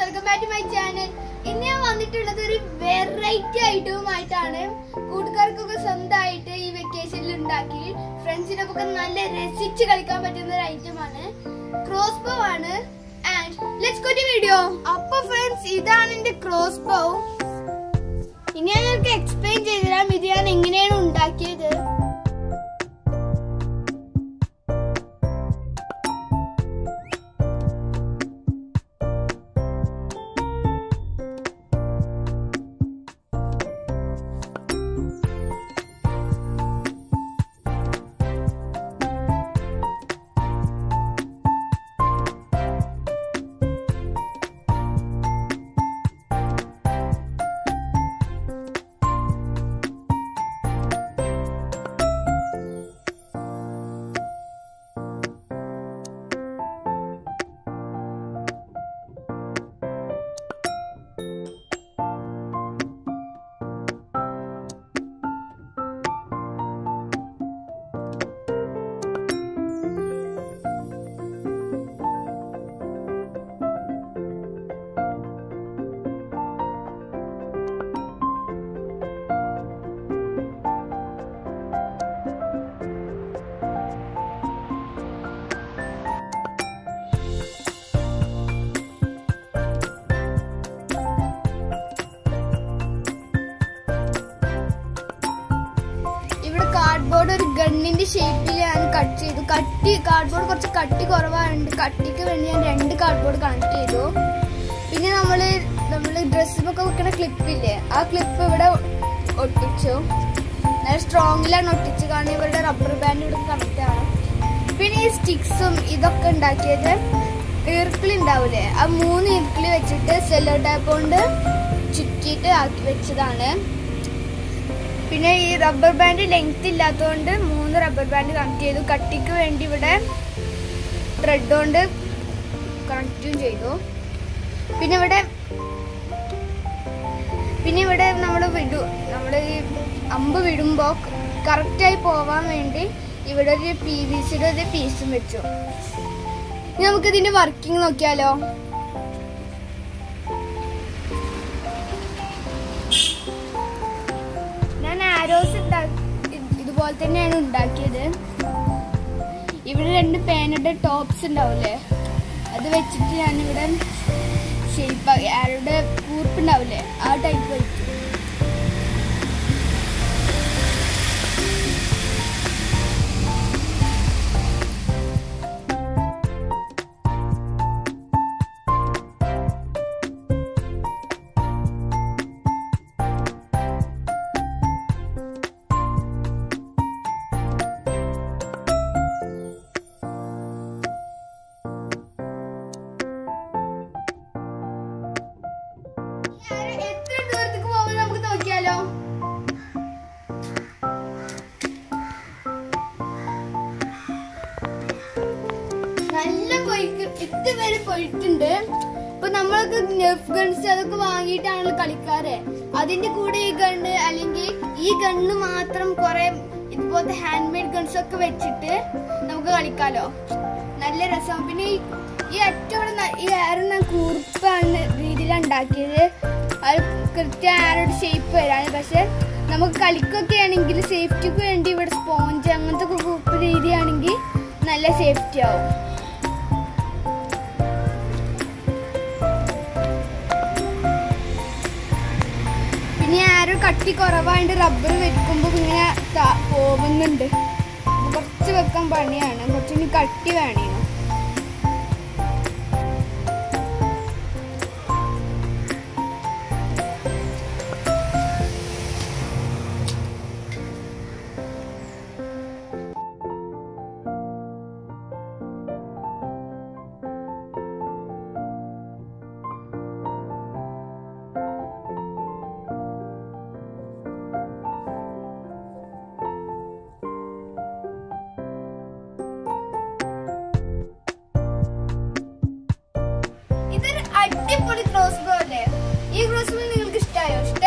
welcome back to my channel ഇന്ന് ഞാൻ വന്നിട്ടുള്ളത് ഒരു വെറൈറ്റി ഐറ്റവുമായിട്ടാണ് കൂട്ടുകാർക്കൊക്കെ സ്വന്തമായിട്ട് ഈ വെക്കേഷനിൽ ഉണ്ടാക്കി ഫ്രണ്ട്സിനൊക്കെ നല്ല രസിച്ച് കളിക്കാൻ പറ്റുന്ന ഒരു ഐറ്റമാണ് ക്രോസ് ബോ ആണ് and let's go to video അപ്പൊ ഫ്രണ്ട്സ് ഇതാണ് എന്റെ ക്രോസ് ബോ ഇനി ഞാൻ നിങ്ങൾക്ക് എക്സ്പ്ലെയിൻ ചെയ്തുതരാം ഇത് ഞാൻ എങ്ങനെയാണ് ഉണ്ടാക്കിയത് ഇവിടെ കാർഡ്ബോർഡ് ഒരു ഗണ്ണിന്റെ ഷേപ്പിൽ ഞാൻ കട്ട് ചെയ്തു കട്ടി കാർഡ്ബോർഡ് കുറച്ച് കട്ടി കുറവായുണ്ട് കട്ടിക്ക് വേണ്ടി ഞാൻ രണ്ട് കാർഡ്ബോർഡ് കണക്ട് ചെയ്തു പിന്നെ നമ്മള് നമ്മള് ഡ്രസ്സിലൊക്കെ വെക്കുന്ന ക്ലിപ്പില്ലേ ആ ക്ലിപ്പ് ഇവിടെ ഒട്ടിച്ചു നല്ല സ്ട്രോങ്ങിലാണ് ഒട്ടിച്ചു കാരണം ഇവരുടെ റബ്ബർ ബാൻഡ് ഇവിടെ കണക്ട് ആണ് പിന്നെ ഈ സ്റ്റിക്സും ഇതൊക്കെ ഉണ്ടാക്കിയത് ഈർക്കിളി ഉണ്ടാവൂലേ ആ മൂന്ന് ഈർക്കിളി വെച്ചിട്ട് സെല്ലോ ടാപ്പ് കൊണ്ട് ചുറ്റിയിട്ട് ആക്കി വെച്ചതാണ് പിന്നെ ഈ റബ്ബർ ബാൻഡ് ലെങ്ത് ഇല്ലാത്തതുകൊണ്ട് മൂന്ന് റബ്ബർ ബാൻഡ് കണക്ട് ചെയ്തു കട്ടിക്ക് വേണ്ടി ഇവിടെ ത്രെഡ് കൊണ്ട് കണക്റ്റും ചെയ്തു പിന്നെ ഇവിടെ പിന്നെ ഇവിടെ നമ്മൾ വിടു നമ്മൾ ഈ അമ്പ് വിടുമ്പോൾ കറക്റ്റായി പോവാൻ വേണ്ടി ഇവിടെ ഒരു പി വി സിയുടെ ഒരു പീസും വെച്ചു ഇനി നമുക്ക് ഇതിന്റെ വർക്കിംഗ് നോക്കിയാലോ ഞാൻ ആരോസ് ഇതുപോലെ തന്നെയാണ് ഉണ്ടാക്കിയത് ഇവിടെ രണ്ട് പേനയുടെ ടോപ്സ് ഉണ്ടാവില്ലേ അത് വെച്ചിട്ട് ഞാനിവിടെ ഷേപ്പ് ആരുടെ കൂർപ്പ് ഉണ്ടാവില്ലേ ആ ടൈപ്പ് വെച്ചു എത്ര ദൂരത്തേക്ക് പോകുമ്പോൾ നമുക്ക് നോക്കിയാലോ നല്ല പൊയ്ക്ക് ഇതുവരെ പോയിട്ടുണ്ട് ഇപ്പൊ നമ്മളൊക്കെ നെഫ് ഗൺസ് അതൊക്കെ വാങ്ങിയിട്ടാണല്ലോ കളിക്കാറ് അതിന്റെ കൂടെ ഈ ഗണ്ണ് അല്ലെങ്കിൽ ഈ ഗണ്ണ് മാത്രം കുറെ ഇതുപോലത്തെ ഹാൻഡ് മെയ്ഡ് ഗൺസ് ഒക്കെ വെച്ചിട്ട് നമുക്ക് കളിക്കാലോ നല്ല രസം പിന്നെ ഈ ഈ അറ്റം ഇവിടെ ന- ഈ ആരും ഞാൻ കൂർപ്പാണ് രീതിയിലാണ് ഉണ്ടാക്കിയത് അത് കൃത്യം ആരോട് ഷേപ്പ് വരാണ് പക്ഷെ നമുക്ക് കളിക്കൊക്കെ ആണെങ്കിൽ സേഫ്റ്റിക്ക് വേണ്ടി ഇവിടെ സ്പോഞ്ച് അങ്ങനത്തെ ഒക്കെ കൂർപ്പ് രീതിയാണെങ്കിൽ നല്ല സേഫ്റ്റി ആവും പിന്നെ ആരോ കട്ടി കുറവായിട്ട് റബ്ബർ വെക്കുമ്പോൾ ഇങ്ങനെ ത- പോകുന്നുണ്ട് കുറച്ച് വെക്കാൻ പണിയാണ് കുറച്ചിനി കട്ടി വേണേനു ഇതൊരു അടിപൊളി ക്രോസ് ബോ അല്ലേ ഈ ക്രോസ് ബോ നിങ്ങൾക്ക് ഇഷ്ടമായോ